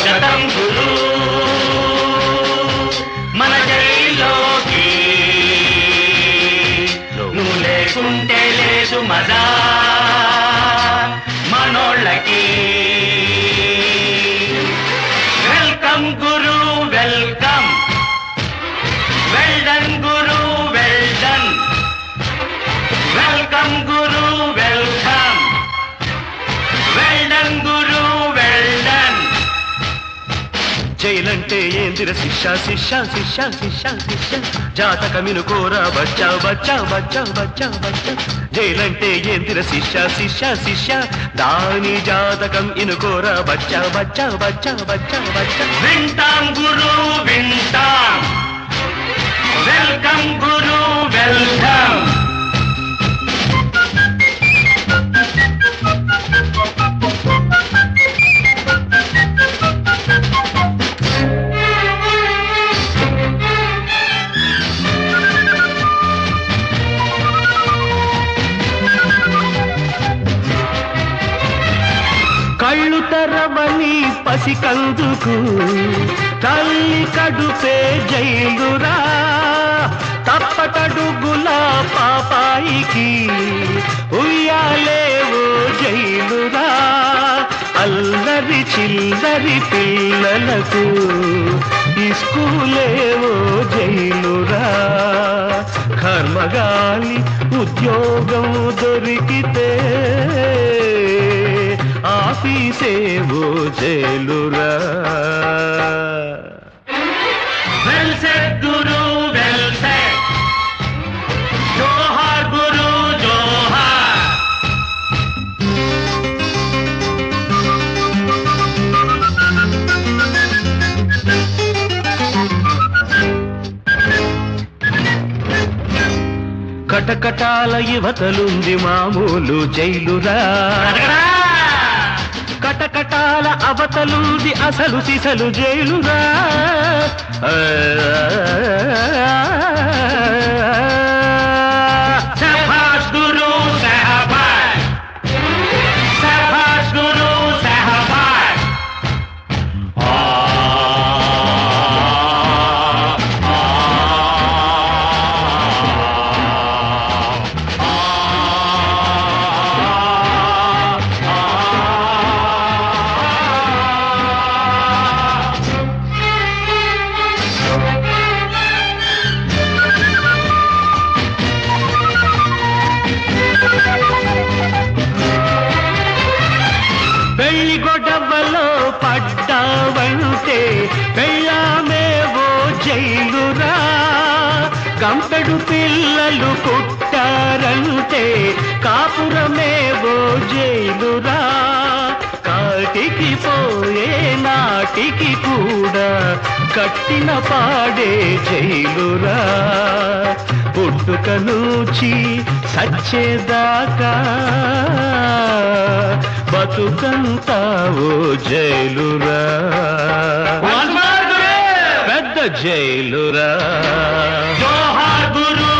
స్వాగతం గురు మన జైల్లోకి నువ్వు లేకుంటే లేదు మజా మనోళ్ళకి వెల్కమ్ గురు వెల్కమ్ వెల్డన్ గురు వెల్డన్ వెల్కమ్ గురు వెల్కమ్ వెల్డన్ గురు వెల్డన్ జైలంటే ఏందిర శిక్ష శిక్ష శిక్ష శిక్ష శిక్ష జాతకమిను కోరా బచ్చా బచ్చా బచ్చా బచ్చా బచ్చా జైలంటే ఏందిర శిక్ష శిక్ష శిక్ష దాని జాతకం ఇనుకోరా బచ్చా బచ్చా బచ్చా బచ్చా బచ్చా వింటాం గురు వింటాం వెల్కమ్ గురు వెల్కమ్ కళ్ళు తెరవని పసికందుకు తల్లి కడుపే జైలురా తప్పటడుగుల పాపాయికి ఉయ్యాలేవో జైలురా అల్లరి చిల్లరి పిల్లలకు ఇస్కూలేవో జైలురా కర్మగాలి ఉద్యోగం దొరికితే ఆఫీసేవో జైలురా వెల్ సెట్ గురు వెల్ సెట్ జోహార్ గురు జోహార్ కటకటాల యువతలుంది మామూలు జైలురా అడగరా కటకటాల అవతలుంది అసలు సిసలు జైలురా సభాష్ గురు సహబాష్ సభాష్ గురు సహబాష్ పెళ్లి గొడవలో పడ్డావంటే పెళ్ళామేవో జైలురా కంపెడు పిల్లలు పుట్టారంటే కాపురమేవో జైలురా కాటికి పోయే నాటికి కూడా కట్టిన పాడే జైలురా పుట్టుక నుంచి సచ్చేదాకా బతుకంతా ఓ జైలురా One more గురు పెద్ద జైలురా జోహార్ గురు